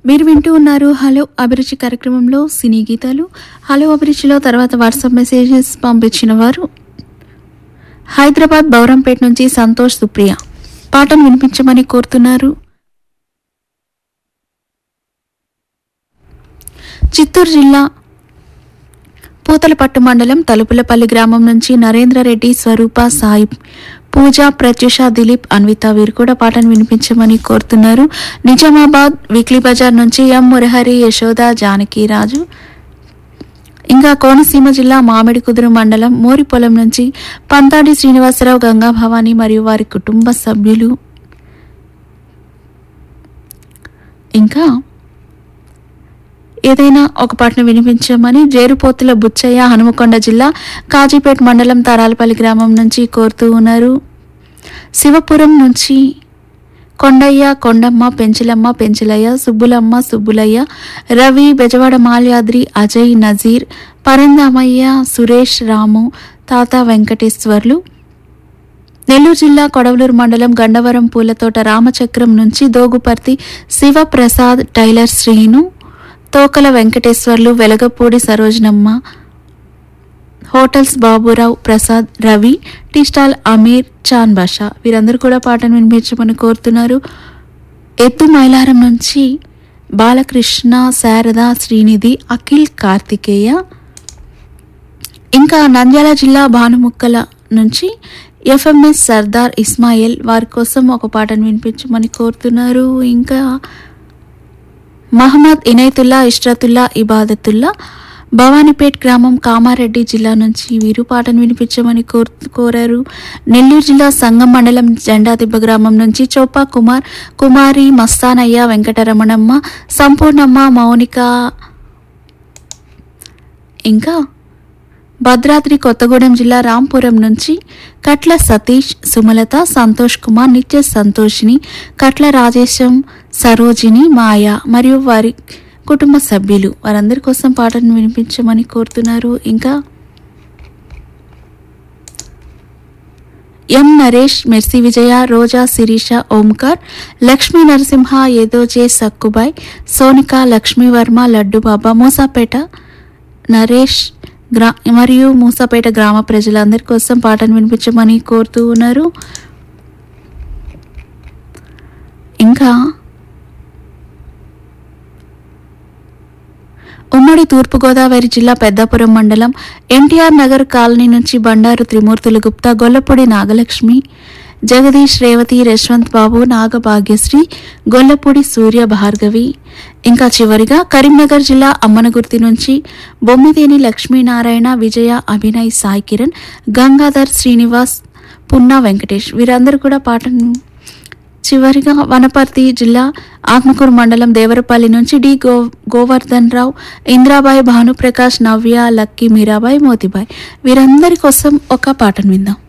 మీరు వింటూ ఉన్నారు హలో అభిరుచి కార్యక్రమంలో సినీ గీతాలు హలో అభిరుచిలో తర్వాత వాట్సాప్ మెసేజెస్ పంపించిన వారు హైదరాబాద్ బౌరంపేట నుంచి సంతోష్ సుప్రియ పాటను వినిపించమని కోరుతున్నారు చిత్తూరు జిల్లా పూతలపట్టు మండలం తలుపులపల్లి గ్రామం నుంచి నరేంద్రరెడ్డి స్వరూప సాయిబ్ పూజ ప్రత్యుష దిలీప్ అన్విత వీరు కూడా పాటను వినిపించమని కోరుతున్నారు నిజామాబాద్ వీక్లీ బజార్ నుంచి ఎం మురహరి యశోద జానకి రాజు ఇంకా కోనసీమ జిల్లా మామిడి కుదురు మండలం మోరిపొలం నుంచి పంతాడి శ్రీనివాసరావు గంగా భవాని మరియు వారి కుటుంబ సభ్యులు ఇంకా ఏదైనా ఒక పాటను వినిపించమని జేరుపోతుల బుచ్చయ్య హనుమకొండ జిల్లా కాజీపేట మండలం తారాలపల్లి గ్రామం నుంచి కోరుతూ ఉన్నారు శివపురం నుంచి కొండయ్య కొండమ్మ పెంచలమ్మ పెంచలయ్య సుబ్బులమ్మ సుబ్బులయ్య రవి బెజవాడ మాల్యాద్రి అజయ్ నజీర్ పరందామయ్య సురేష్ రాము తాత వెంకటేశ్వర్లు నెల్లూరు జిల్లా కొడవలూరు మండలం గండవరం పూలతోట రామచక్రం నుంచి Doguparthi Sivaprasad tailor Srinu Tokala Venkateswarlu Velagapudi Sarojanamma hotels Baburao Prasad Ravi tea stall Ameer Khan Basha వీరందరూ కూడా పాటను వినిపించమని కోరుతున్నారు ఎత్తు మైలారం నుంచి బాలకృష్ణ శారద శ్రీనిధి అఖిల్ కార్తికేయ ఇంకా నంద్యాల జిల్లా భానుముక్కల నుంచి ఎఫ్ఎంఎస్ సర్దార్ ఇస్మాయిల్ వారి కోసం ఒక పాటను వినిపించమని కోరుతున్నారు ఇంకా మహమ్మద్ ఇనైతుల్లా ఇష్రతుల్లా ఇబాదతుల్లా భవానీపేట్ గ్రామం కామారెడ్డి జిల్లా నుంచి వీరు పాటను వినిపించమని కోర్ కోరారు నెల్లూరు జిల్లా సంగం మండలం జెండాదిబ్బ గ్రామం నుంచి చోపా కుమార్ కుమారి మస్తానయ్య వెంకటరమణమ్మ సంపూర్ణమ్మ మౌనిక ఇంకా భద్రాద్రి కొత్తగూడెం జిల్లా రాంపురం నుంచి కట్ల సతీష్ సుమలత సంతోష్ కుమార్ నిత్య సంతోషిని కట్ల రాజేశం సరోజిని మాయ మరియు వారి కుటుంబ సభ్యులు వారందరి కోసం పాటను వినిపించమని కోరుతున్నారు ఇంకా ఎం నరేష్ మెర్సి విజయ రోజా శిరీష ఓంకార్ లక్ష్మీ నరసింహ ఏదోజే సక్కుబాయ్ సోనిక లక్ష్మీవర్మ లడ్డుబాబా మూసాపేట నరేష్ గ్రా మరియు మూసాపేట గ్రామ ప్రజలందరి కోసం పాటను వినిపించమని కోరుతూ ఉన్నారు ఇంకా ఉమ్మడి తూర్పుగోదావరి జిల్లా పెద్దాపురం మండలం ఎన్టీఆర్ నగర్ కాలనీ నుంచి బండారు త్రిమూర్తులు గుప్తా గొల్లపూడి నాగలక్ష్మి జగదీష్ రేవతి యశ్వంత్ బాబు నాగభాగ్యశ్రీ గొల్లపూడి సూర్య భార్గవి ఇంకా చివరిగా కరీంనగర్ జిల్లా అమ్మనగుర్తి నుంచి బొమ్మిదేని లక్ష్మీనారాయణ విజయ అభినయ్ సాయి కిరణ్ గంగాధర్ శ్రీనివాస్ పున్నా వెంకటేష్ వీరందరూ కూడా పాటను చివరిగా వనపర్తి జిల్లా ఆత్మకూరు మండలం దేవరపల్లి నుంచి డి గో గోవర్ధన్ రావు ఇంద్రాబాయి భానుప్రకాష్ నవ్య లక్కీ మీరాబాయి మోతిబాయ్ వీరందరి కోసం ఒక పాటను విందాం